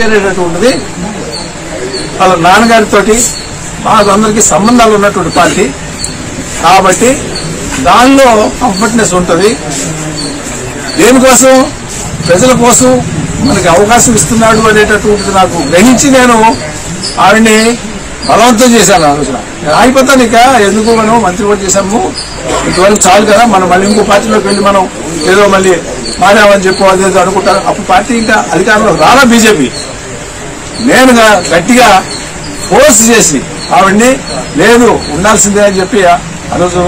అనేటటువంటిది వాళ్ళ నాన్నగారితోటి మాకు అందరికీ సంబంధాలు ఉన్నటువంటి పార్టీ కాబట్టి దానిలో కంఫర్ట్నెస్ ఉంటుంది దేనికోసం ప్రజల కోసం మనకి అవకాశం ఇస్తున్నాడు అనేటటువంటిది నాకు గ్రహించి నేను ఆవిడ్ని బలవంతం చేశాను ఆ రోజున నేను ఆగిపోతాను ఇక ఎందుకు మనం మంత్రి కూడా చేశాము ఇంతవరకు చాలు కదా మనం మళ్ళీ ఇంకో పార్టీలోకి వెళ్ళి మనం ఏదో మళ్ళీ మారామని చెప్పు అదేదో అనుకుంటారు అప్పుడు పార్టీ ఇంకా అధికారంలో రాలా బీజేపీ నేను గా- గట్టిగా ఫోర్స్ చేసి ఆవిడ్ని లేదు ఉండాల్సిందే అని చెప్పి ఆ రోజు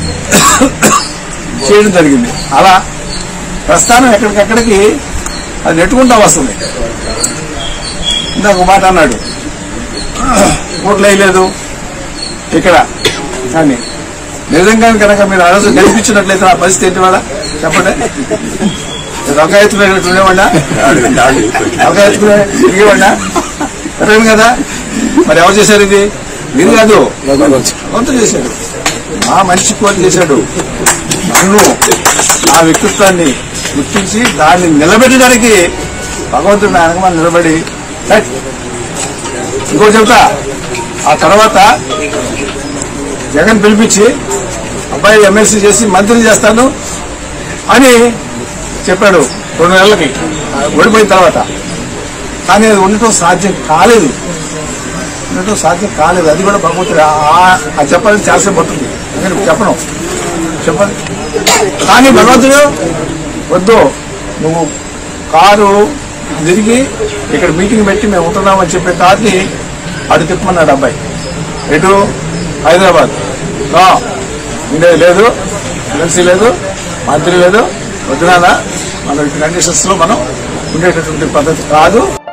చేయడం జరిగింది అలా ప్రస్థానం ఎక్కడికక్కడికి అది నెట్టుకుంటా వస్తుంది ఇందాక ఒక మాట అన్నాడు ఓట్లు వేయలేదు ఇక్కడ కానీ నిజంగా కనుక మీరు ఆ రోజు గెలిపించినట్లయితే ఆ పరిస్థితి ఏంటి వాళ్ళ చెప్పండి రొక్క ఎత్తుకునేటట్టు ఉండేవాళ్ళ రొక్క ఎత్తుకునే తిరిగేవాళ్ళ కరెక్ట్ కదా మరి ఎవరు చేశారు ఇది మీరు కాదు కొంత చేశాడు మా మనిషి కోరి చేశాడు నన్ను నా వ్యక్తిత్వాన్ని గుర్తించి దాన్ని నిలబెట్టడానికి భగవంతుడు నా వెనకమాల నిలబడి "రైట్, ఇంకోటి చెబుతా ఆ తర్వాత జగన్ పిలిపించి అబ్బాయి ఎమ్మెల్సీ చేసి మంత్రి చేస్తాను అని చెప్పాడు రెండు నెలలకి ఓడిపోయిన తర్వాత కానీ అది ఉండటం సాధ్యం కాలేదు ఉండటం సాధ్యం కాలేదు అది కూడా భగవంతుడు ఆ- ఆ- అది చెప్పాలని చాలాసేపు పడుతుంది అందుకని చెప్పను చెప్పండి కానీ భగవంతుడు వద్దు నువ్వు కారు తిరిగి ఇక్కడ మీటింగ్ పెట్టి మేము ఉంటున్నామని చెప్పే కార్ని అటు తిప్పమన్నాడు అబ్బాయి ఎటు హైదరాబాద్ రా ఉండేది లేదు ఎమ్మెల్సీ లేదు మంత్రి లేదు వద్దునానా మన కండిషన్స్ లో మనం ఉండేటటువంటి పద్ధతి కాదు